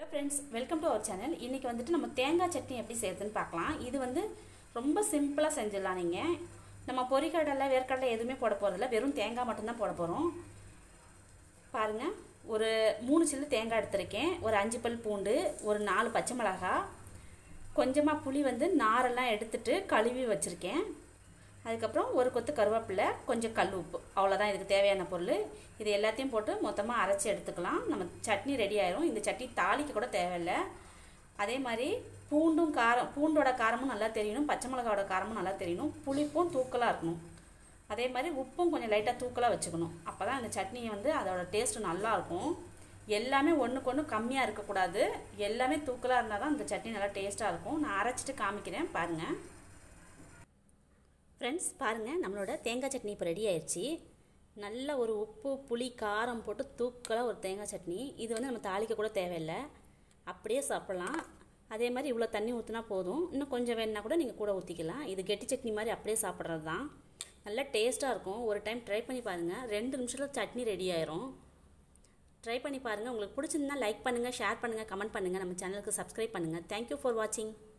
friends welcome to our channel இன்றைக்கி வந்துட்டு நம்ம தேங்காய் சட்னி எப்படி செய்யறதுன்னு பார்க்கலாம் இது வந்து ரொம்ப சிம்பிளாக செஞ்சிடலாம் நீங்கள் நம்ம பொரிக்கடலை வேர்க்கடலை எதுவுமே போட போகிறதில்ல வெறும் தேங்காய் மட்டும்தான் போட போகிறோம் பாருங்கள் ஒரு மூணு சில்லு தேங்காய் எடுத்திருக்கேன் ஒரு அஞ்சு பல் பூண்டு ஒரு நாலு பச்சை மிளகாய் கொஞ்சமாக புளி வந்து நாரெல்லாம் எடுத்துட்டு கழுவி வச்சுருக்கேன் அதுக்கப்புறம் ஒரு கொத்து கருவேப்பிலை கொஞ்சம் கல் உப்பு அவ்வளோதான் இதுக்கு தேவையான பொருள் இது எல்லாத்தையும் போட்டு மொத்தமாக அரைச்சி எடுத்துக்கலாம் நம்ம சட்னி ரெடி ஆயிரும் இந்த சட்னி தாளிக்க கூட தேவையில்லை அதே மாதிரி பூண்டும் காரம் பூண்டோட காரமும் நல்லா தெரியணும் பச்சை மிளகாவோட காரமும் நல்லா தெரியணும் புளிப்பும் தூக்கலாக இருக்கணும் அதே மாதிரி உப்பும் கொஞ்சம் லைட்டாக தூக்கலாக வச்சுக்கணும் அப்போ தான் இந்த சட்னி வந்து அதோட டேஸ்ட்டு நல்லாயிருக்கும் எல்லாமே ஒன்றுக்கு ஒன்று கம்மியாக இருக்கக்கூடாது எல்லாமே தூக்கலாக இருந்தால் தான் இந்த சட்னி நல்லா டேஸ்ட்டாக இருக்கும் நான் அரைச்சிட்டு காமிக்கிறேன் பாருங்கள் ஃப்ரெண்ட்ஸ் பாருங்கள் நம்மளோட தேங்காய் சட்னி இப்போ ரெடி ஆயிடுச்சு நல்ல ஒரு உப்பு புளி காரம் போட்டு தூக்கலாக ஒரு தேங்காய் சட்னி இது வந்து நம்ம தாளிக்க கூட தேவையில்லை அப்படியே சாப்பிட்லாம் அதே மாதிரி இவ்வளோ தண்ணி ஊற்றினா போதும் இன்னும் கொஞ்சம் வேணுன்னா கூட நீங்கள் கூட ஊற்றிக்கலாம் இது கெட்டி சட்னி மாதிரி அப்படியே சாப்பிட்றது தான் நல்லா டேஸ்ட்டாக இருக்கும் ஒரு டைம் ட்ரை பண்ணி பாருங்கள் ரெண்டு நிமிஷத்தில் சட்னி ரெடி ஆயிரும் ட்ரை பண்ணி பாருங்கள் உங்களுக்கு பிடிச்சிருந்தா லைக் பண்ணுங்கள் ஷேர் பண்ணுங்கள் கமெண்ட் பண்ணுங்கள் நம்ம சேனலுக்கு சப்ஸ்கிரைப் பண்ணுங்கள் தேங்க்யூ ஃபார் வாட்சிங்